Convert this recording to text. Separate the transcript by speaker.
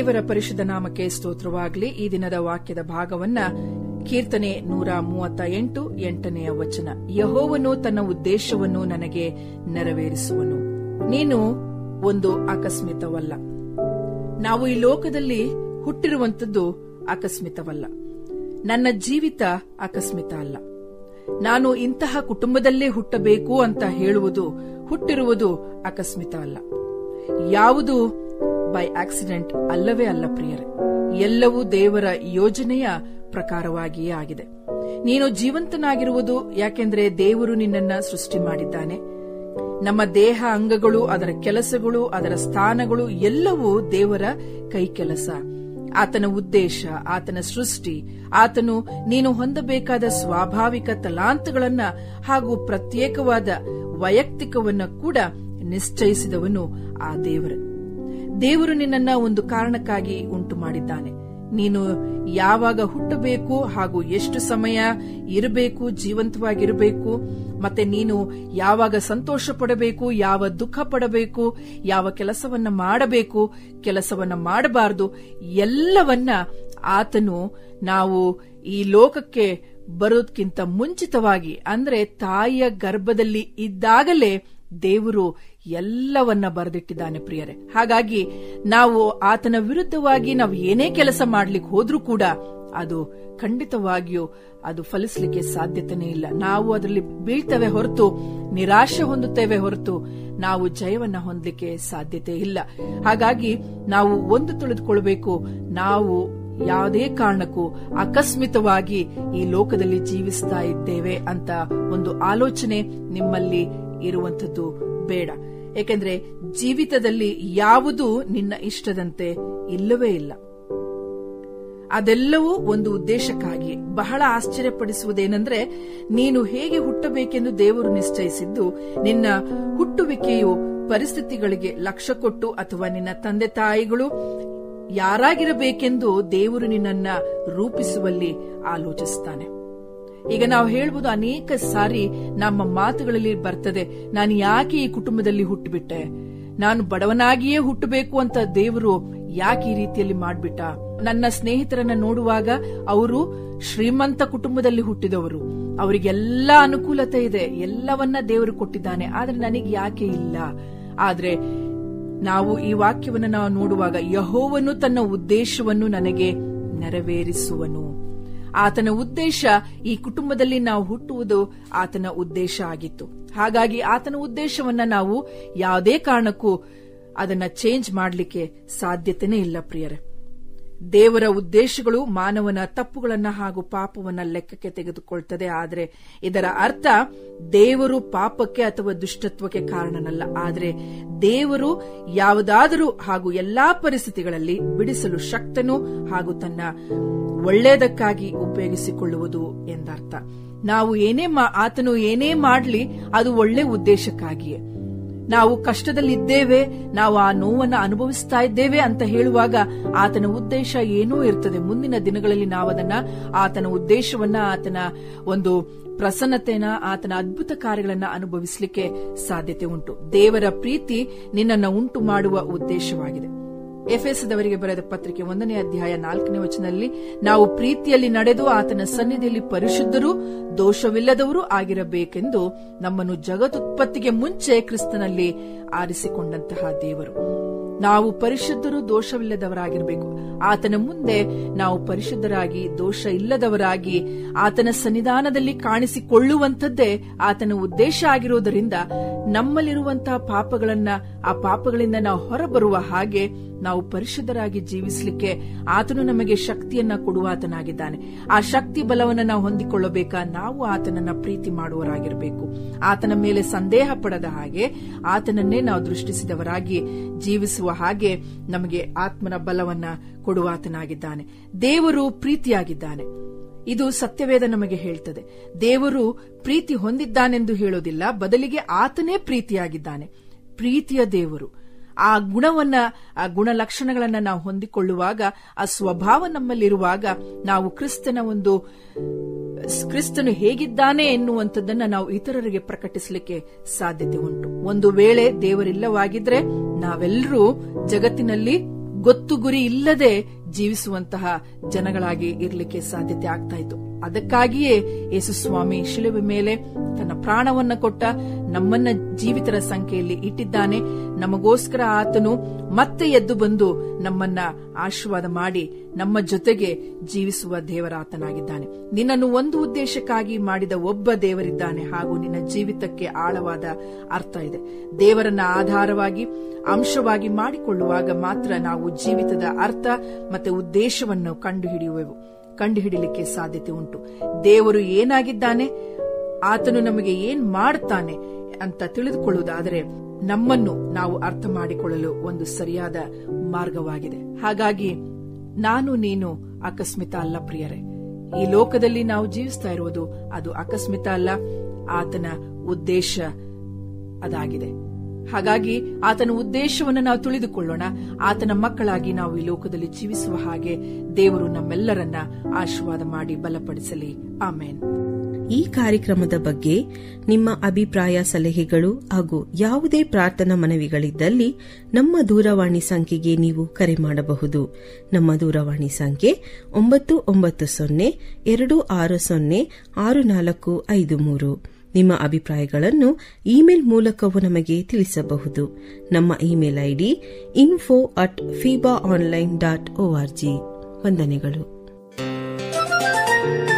Speaker 1: ದೇವರ ಪರಿಶುದ್ಧ ನಾಮಕ್ಕೆ ಸ್ತೋತ್ರವಾಗಲಿ ಈ ದಿನದ ವಾಕ್ಯದ ಭಾಗವನ್ನ ಕೀರ್ತನೆ ನೂರ ಮೂವತ್ತ ಎಂಟು ಎಂಟನೆಯ ವಚನ ಯಹೋವನು ತನ್ನ ಉದ್ದೇಶವನ್ನು ನನಗೆ ನೆರವೇರಿಸುವನು ನೀನು ಒಂದು ಆಕಸ್ಮಿತವಲ್ಲ ನಾವು ಈ ಲೋಕದಲ್ಲಿ ಹುಟ್ಟಿರುವಂತದ್ದು ಆಕಸ್ಮಿತವಲ್ಲ ನನ್ನ ಜೀವಿತ ಆಕಸ್ಮಿತ ಅಲ್ಲ ನಾನು ಇಂತಹ ಕುಟುಂಬದಲ್ಲೇ ಹುಟ್ಟಬೇಕು ಅಂತ ಹೇಳುವುದು ಹುಟ್ಟಿರುವುದು ಆಕಸ್ಮಿತ ಅಲ್ಲ ಯಾವುದು ಬೈ ಆಕ್ಸಿಡೆಂಟ್ ಅಲ್ಲವೇ ಅಲ್ಲ ಪ್ರಿಯರೇ ಎಲ್ಲವೂ ದೇವರ ಯೋಜನೆಯ ಪ್ರಕಾರವಾಗಿಯೇ ಆಗಿದೆ ನೀನು ಜೀವಂತನಾಗಿರುವುದು ಯಾಕೆಂದ್ರೆ ದೇವರು ನಿನ್ನನ್ನ ಸೃಷ್ಟಿ ಮಾಡಿದ್ದಾನೆ ನಮ್ಮ ದೇಹ ಅಂಗಗಳು ಅದರ ಕೆಲಸಗಳು ಅದರ ಸ್ಥಾನಗಳು ಎಲ್ಲವೂ ದೇವರ ಕೈ ಕೆಲಸ ಆತನ ಉದ್ದೇಶ ಆತನ ಸೃಷ್ಟಿ ಆತನು ನೀನು ಹೊಂದಬೇಕಾದ ಸ್ವಾಭಾವಿಕ ತಲಾಂತಗಳನ್ನ ಹಾಗೂ ಪ್ರತ್ಯೇಕವಾದ ವೈಯಕ್ತಿಕವನ್ನ ಕೂಡ ನಿಶ್ಚಯಿಸಿದವನು ಆ ದೇವರ ದೇವರು ನಿನ್ನನ್ನ ಒಂದು ಕಾರಣಕ್ಕಾಗಿ ಉಂಟು ಮಾಡಿದ್ದಾನೆ ನೀನು ಯಾವಾಗ ಹುಟ್ಟಬೇಕು ಹಾಗೂ ಎಷ್ಟು ಸಮಯ ಇರಬೇಕು ಜೀವಂತವಾಗಿರಬೇಕು ಮತ್ತೆ ನೀನು ಯಾವಾಗ ಸಂತೋಷ ಪಡಬೇಕು ಯಾವ ದುಃಖ ಪಡಬೇಕು ಯಾವ ಕೆಲಸವನ್ನ ಮಾಡಬೇಕು ಕೆಲಸವನ್ನ ಮಾಡಬಾರದು ಎಲ್ಲವನ್ನ ಆತನು ನಾವು ಈ ಲೋಕಕ್ಕೆ ಬರೋದಕ್ಕಿಂತ ಮುಂಚಿತವಾಗಿ ಅಂದ್ರೆ ತಾಯಿಯ ಗರ್ಭದಲ್ಲಿ ಇದ್ದಾಗಲೇ ದೇವರು ಎಲ್ಲವನ್ನ ಬರೆದಿಟ್ಟಿದ್ದಾನೆ ಪ್ರಿಯರೇ ಹಾಗಾಗಿ ನಾವು ಆತನ ವಿರುದ್ಧವಾಗಿ ನಾವು ಏನೇ ಕೆಲಸ ಮಾಡ್ಲಿಕ್ಕೆ ಹೋದ್ರೂ ಕೂಡ ಅದು ಖಂಡಿತವಾಗಿಯೂ ಅದು ಫಲಿಸಲಿಕ್ಕೆ ಸಾಧ್ಯತೆನೇ ಇಲ್ಲ ನಾವು ಅದರಲ್ಲಿ ಬೀಳ್ತೇವೆ ಹೊರತು ನಿರಾಶೆ ಹೊಂದುತ್ತೇವೆ ಹೊರತು ನಾವು ಜಯವನ್ನ ಹೊಂದಲಿಕ್ಕೆ ಸಾಧ್ಯತೆ ಇಲ್ಲ ಹಾಗಾಗಿ ನಾವು ಒಂದು ತಿಳಿದುಕೊಳ್ಬೇಕು ನಾವು ಯಾವುದೇ ಕಾರಣಕ್ಕೂ ಆಕಸ್ಮಿತವಾಗಿ ಈ ಲೋಕದಲ್ಲಿ ಜೀವಿಸ್ತಾ ಇದ್ದೇವೆ ಅಂತ ಒಂದು ಆಲೋಚನೆ ನಿಮ್ಮಲ್ಲಿ ಇರುವಂತದ್ದು ಬೇಡ ಏಕೆಂದ್ರೆ ಜೀವಿತದಲ್ಲಿ ಯಾವುದು ನಿನ್ನ ಇಷ್ಟದಂತೆ ಇಲ್ಲವೇ ಇಲ್ಲ ಅದೆಲ್ಲವೂ ಒಂದು ಉದ್ದೇಶಕ್ಕಾಗಿ ಬಹಳ ಆಶ್ಚರ್ಯಪಡಿಸುವುದೇನೆಂದ್ರೆ ನೀನು ಹೇಗೆ ಹುಟ್ಟಬೇಕೆಂದು ದೇವರು ನಿಶ್ಚಯಿಸಿದ್ದು ನಿನ್ನ ಹುಟ್ಟುವಿಕೆಯು ಪರಿಸ್ಥಿತಿಗಳಿಗೆ ಲಕ್ಷ್ಯ ಕೊಟ್ಟು ಅಥವಾ ನಿನ್ನ ತಂದೆ ತಾಯಿಗಳು ಯಾರಾಗಿರಬೇಕೆಂದು ದೇವರು ನಿನ್ನನ್ನ ರೂಪಿಸುವಲ್ಲಿ ಆಲೋಚಿಸುತ್ತಾನೆ ಈಗ ನಾವು ಹೇಳ್ಬೋದು ಅನೇಕ ಸಾರಿ ನಮ್ಮ ಮಾತುಗಳಲ್ಲಿ ಬರ್ತದೆ ನಾನು ಯಾಕೆ ಈ ಕುಟುಂಬದಲ್ಲಿ ಹುಟ್ಟುಬಿಟ್ಟೆ ನಾನು ಬಡವನಾಗಿಯೇ ಹುಟ್ಟಬೇಕು ಅಂತ ದೇವರು ಯಾಕೆ ಈ ರೀತಿಯಲ್ಲಿ ಮಾಡ್ಬಿಟ್ಟ ನನ್ನ ಸ್ನೇಹಿತರನ್ನ ನೋಡುವಾಗ ಅವರು ಶ್ರೀಮಂತ ಕುಟುಂಬದಲ್ಲಿ ಹುಟ್ಟಿದವರು ಅವರಿಗೆಲ್ಲ ಅನುಕೂಲತೆ ಇದೆ ಎಲ್ಲವನ್ನ ದೇವರು ಕೊಟ್ಟಿದ್ದಾನೆ ಆದ್ರೆ ನನಗೆ ಯಾಕೆ ಇಲ್ಲ ಆದ್ರೆ ನಾವು ಈ ವಾಕ್ಯವನ್ನು ನಾವು ನೋಡುವಾಗ ಯಹೋವನು ತನ್ನ ಉದ್ದೇಶವನ್ನು ನನಗೆ ನೆರವೇರಿಸುವನು ಆತನ ಉದ್ದೇಶ ಈ ಕುಟುಂಬದಲ್ಲಿ ನಾವು ಹುಟ್ಟುವುದು ಆತನ ಉದ್ದೇಶ ಆಗಿತ್ತು ಹಾಗಾಗಿ ಆತನ ಉದ್ದೇಶವನ್ನ ನಾವು ಯಾವುದೇ ಕಾರಣಕ್ಕೂ ಅದನ್ನ ಚೇಂಜ್ ಮಾಡಲಿಕ್ಕೆ ಸಾಧ್ಯತೆನೇ ಇಲ್ಲ ಪ್ರಿಯರೇ ದೇವರ ಉದ್ದೇಶಗಳು ಮಾನವನ ತಪ್ಪುಗಳನ್ನ ಹಾಗೂ ಪಾಪವನ್ನ ಲೆಕ್ಕಕ್ಕೆ ತೆಗೆದುಕೊಳ್ತದೆ ಆದರೆ ಇದರ ಅರ್ಥ ದೇವರು ಪಾಪಕ್ಕೆ ಅಥವಾ ದುಷ್ಟತ್ವಕ್ಕೆ ಕಾರಣನಲ್ಲ ಆದರೆ ದೇವರು ಯಾವುದಾದರೂ ಹಾಗೂ ಎಲ್ಲಾ ಪರಿಸ್ಥಿತಿಗಳಲ್ಲಿ ಬಿಡಿಸಲು ಶಕ್ತನು ಹಾಗೂ ತನ್ನ ಒಳ್ಳೆಯದಕ್ಕಾಗಿ ಉಪಯೋಗಿಸಿಕೊಳ್ಳುವುದು ಎಂದರ್ಥ ನಾವು ಏನೇ ಆತನು ಏನೇ ಮಾಡಲಿ ಅದು ಒಳ್ಳೆ ಉದ್ದೇಶಕ್ಕಾಗಿಯೇ ನಾವು ಕಷ್ಟದಲ್ಲಿದ್ದೇವೆ ನಾವು ಆ ನೋವನ್ನ ಅನುಭವಿಸ್ತಾ ಇದ್ದೇವೆ ಅಂತ ಹೇಳುವಾಗ ಆತನ ಉದ್ದೇಶ ಏನೋ ಇರ್ತದೆ ಮುಂದಿನ ದಿನಗಳಲ್ಲಿ ನಾವು ಅದನ್ನ ಆತನ ಉದ್ದೇಶವನ್ನ ಆತನ ಒಂದು ಪ್ರಸನ್ನತೆನ ಆತನ ಅದ್ಭುತ ಕಾರ್ಯಗಳನ್ನ ಅನುಭವಿಸಲಿಕ್ಕೆ ಸಾಧ್ಯತೆ ಉಂಟು ದೇವರ ಪ್ರೀತಿ ನಿನ್ನನ್ನು ಉಂಟು ಮಾಡುವ ಉದ್ದೇಶವಾಗಿದೆ ಎಫ್ಎಸ್ದವರಿಗೆ ಬರೆದ ಪತ್ರಿಕೆ ಒಂದನೇ ಅಧ್ಯಾಯ ನಾಲ್ಕನೇ ವಚನದಲ್ಲಿ ನಾವು ಪ್ರೀತಿಯಲ್ಲಿ ನಡೆದು ಆತನ ಸನ್ನಿಧಿಯಲ್ಲಿ ಪರಿಶುದ್ಧರು ದೋಷವಿಲ್ಲದವರು ಆಗಿರಬೇಕೆಂದು ನಮ್ಮನ್ನು ಜಗದುತ್ಪತ್ತಿಗೆ ಮುಂಚೆ ಕ್ರಿಸ್ತನಲ್ಲಿ ಆರಿಸಿಕೊಂಡಂತಹ ದೇವರು ನಾವು ಪರಿಶುದ್ಧರು ದೋಷವಿಲ್ಲದವರಾಗಿರಬೇಕು ಆತನ ಮುಂದೆ ನಾವು ಪರಿಶುದ್ಧರಾಗಿ ದೋಷ ಇಲ್ಲದವರಾಗಿ ಆತನ ಸನ್ನಿಧಾನದಲ್ಲಿ ಕಾಣಿಸಿಕೊಳ್ಳುವಂಥದ್ದೇ ಆತನ ಉದ್ದೇಶ ಆಗಿರುವುದರಿಂದ ನಮ್ಮಲ್ಲಿರುವಂತಹ ಪಾಪಗಳನ್ನ ಆ ಪಾಪಗಳಿಂದ ನಾವು ಹೊರಬರುವ ಹಾಗೆ ನಾವು ಪರಿಶುದ್ಧರಾಗಿ ಜೀವಿಸಲಿಕ್ಕೆ ಆತನು ನಮಗೆ ಶಕ್ತಿಯನ್ನ ಕೊಡುವಾತನಾಗಿದ್ದಾನೆ ಆ ಶಕ್ತಿ ಬಲವನ್ನು ನಾವು ಹೊಂದಿಕೊಳ್ಳಬೇಕಾ ನಾವು ಆತನನ್ನ ಪ್ರೀತಿ ಮಾಡುವರಾಗಿರಬೇಕು ಆತನ ಮೇಲೆ ಸಂದೇಹ ಪಡದ ಹಾಗೆ ಆತನನ್ನೇ ನಾವು ದೃಷ್ಟಿಸಿದವರಾಗಿ ಜೀವಿಸುವ ಹಾಗೆ ನಮಗೆ ಆತ್ಮನ ಬಲವನ್ನ ಕೊಡುವಾತನಾಗಿದ್ದಾನೆ ದೇವರು ಪ್ರೀತಿಯಾಗಿದ್ದಾನೆ ಇದು ಸತ್ಯವೇದ ನಮಗೆ ಹೇಳ್ತದೆ ದೇವರು ಪ್ರೀತಿ ಹೊಂದಿದ್ದಾನೆಂದು ಹೇಳೋದಿಲ್ಲ ಬದಲಿಗೆ ಆತನೇ ಪ್ರೀತಿಯಾಗಿದ್ದಾನೆ ಪ್ರೀತಿಯ ದೇವರು ಆ ಗುಣವನ್ನ ಆ ಗುಣಲಕ್ಷಣಗಳನ್ನ ನಾವು ಹೊಂದಿಕೊಳ್ಳುವಾಗ ಆ ಸ್ವಭಾವ ನಮ್ಮಲ್ಲಿರುವಾಗ ನಾವು ಕ್ರಿಸ್ತನ ಒಂದು ಕ್ರಿಸ್ತನು ಹೇಗಿದ್ದಾನೆ ಎನ್ನುವಂಥದ್ದನ್ನ ನಾವು ಇತರರಿಗೆ ಪ್ರಕಟಿಸಲಿಕ್ಕೆ ಸಾಧ್ಯತೆ ಉಂಟು ಒಂದು ವೇಳೆ ದೇವರಿಲ್ಲವಾಗಿದ್ರೆ ನಾವೆಲ್ಲರೂ ಜಗತ್ತಿನಲ್ಲಿ ಗೊತ್ತು ಗುರಿ ಇಲ್ಲದೆ ಜೀವಿಸುವಂತಹ ಜನಗಳಾಗಿ ಇರಲಿಕ್ಕೆ ಸಾಧ್ಯತೆ ಆಗ್ತಾ ಇತ್ತು ಅದಕ್ಕಾಗಿಯೇ ಯೇಸುಸ್ವಾಮಿ ಶಿಲುಬೆ ಮೇಲೆ ತನ್ನ ಪ್ರಾಣವನ್ನ ಕೊಟ್ಟ ನಮ್ಮನ್ನ ಜೀವಿತರ ಸಂಖ್ಯೆಯಲ್ಲಿ ಇಟ್ಟಿದ್ದಾನೆ ನಮಗೋಸ್ಕರ ಆತನು ಮತ್ತೆ ಎದ್ದು ಬಂದು ನಮ್ಮನ್ನ ಆಶೀರ್ವಾದ ಮಾಡಿ ನಮ್ಮ ಜೊತೆಗೆ ಜೀವಿಸುವ ದೇವರಾತನಾಗಿದ್ದಾನೆ ನಿನ್ನನ್ನು ಒಂದು ಉದ್ದೇಶಕ್ಕಾಗಿ ಮಾಡಿದ ಒಬ್ಬ ದೇವರಿದ್ದಾನೆ ಹಾಗೂ ನಿನ್ನ ಜೀವಿತಕ್ಕೆ ಆಳವಾದ ಅರ್ಥ ಇದೆ ದೇವರನ್ನ ಆಧಾರವಾಗಿ ಅಂಶವಾಗಿ ಮಾಡಿಕೊಳ್ಳುವಾಗ ಮಾತ್ರ ನಾವು ಜೀವಿತದ ಅರ್ಥ ಮತ್ತೆ ಉದ್ದೇಶವನ್ನು ಕಂಡುಹಿಡಿಯುವೆವು ಕಂಡುಹಿಡಿಯಲಿಕ್ಕೆ ಸಾಧ್ಯತೆ ಉಂಟು ದೇವರು ಏನಾಗಿದ್ದಾನೆ ಆತನು ನಮಗೆ ಏನ್ ಮಾಡುತ್ತಾನೆ ಅಂತ ತಿಳಿದುಕೊಳ್ಳುವುದಾದರೆ ನಮ್ಮನ್ನು ನಾವು ಅರ್ಥ ಮಾಡಿಕೊಳ್ಳಲು ಒಂದು ಸರಿಯಾದ ಮಾರ್ಗವಾಗಿದೆ ಹಾಗಾಗಿ ನಾನು ನೀನು ಅಕಸ್ಮಿತ ಅಲ್ಲ ಪ್ರಿಯರೇ ಈ ಲೋಕದಲ್ಲಿ ನಾವು ಜೀವಿಸ್ತಾ ಇರುವುದು ಅದು ಅಕಸ್ಮಿತ ಅಲ್ಲ ಆತನ ಉದ್ದೇಶ ಅದಾಗಿದೆ ಹಾಗಾಗಿ ಆತನ ಉದ್ದೇಶವನ್ನು ನಾವು ತಿಳಿದುಕೊಳ್ಳೋಣ ಆತನ ಮಕ್ಕಳಾಗಿ ನಾವು ಈ ಲೋಕದಲ್ಲಿ ಜೀವಿಸುವ ಹಾಗೆ ದೇವರು ನಮ್ಮೆಲ್ಲರನ್ನ ಆಶೀರ್ವಾದ ಮಾಡಿ ಬಲಪಡಿಸಲಿ ಆಮೇನ್
Speaker 2: ಈ ಕಾರ್ಯಕ್ರಮದ ಬಗ್ಗೆ ನಿಮ್ಮ ಅಭಿಪ್ರಾಯ ಸಲಹೆಗಳು ಹಾಗೂ ಯಾವುದೇ ಪ್ರಾರ್ಥನಾ ಮನವಿಗಳಿದ್ದಲ್ಲಿ ನಮ್ಮ ದೂರವಾಣಿ ಸಂಖ್ಯೆಗೆ ನೀವು ಕರೆ ಮಾಡಬಹುದು ನಮ್ಮ ದೂರವಾಣಿ ಸಂಖ್ಯೆ ಒಂಬತ್ತು ಒಂಬತ್ತು ಸೊನ್ನೆ ಎರಡು ಆರು ಸೊನ್ನೆ ಆರು ನಾಲ್ಕು ಐದು ಮೂರು ನಿಮ್ಮ ಅಭಿಪ್ರಾಯಗಳನ್ನು ಇಮೇಲ್ ಮೂಲಕವೂ ನಮಗೆ ತಿಳಿಸಬಹುದು ನಮ್ಮ email ID info at Fiba online dot org ವಂದನೆಗಳು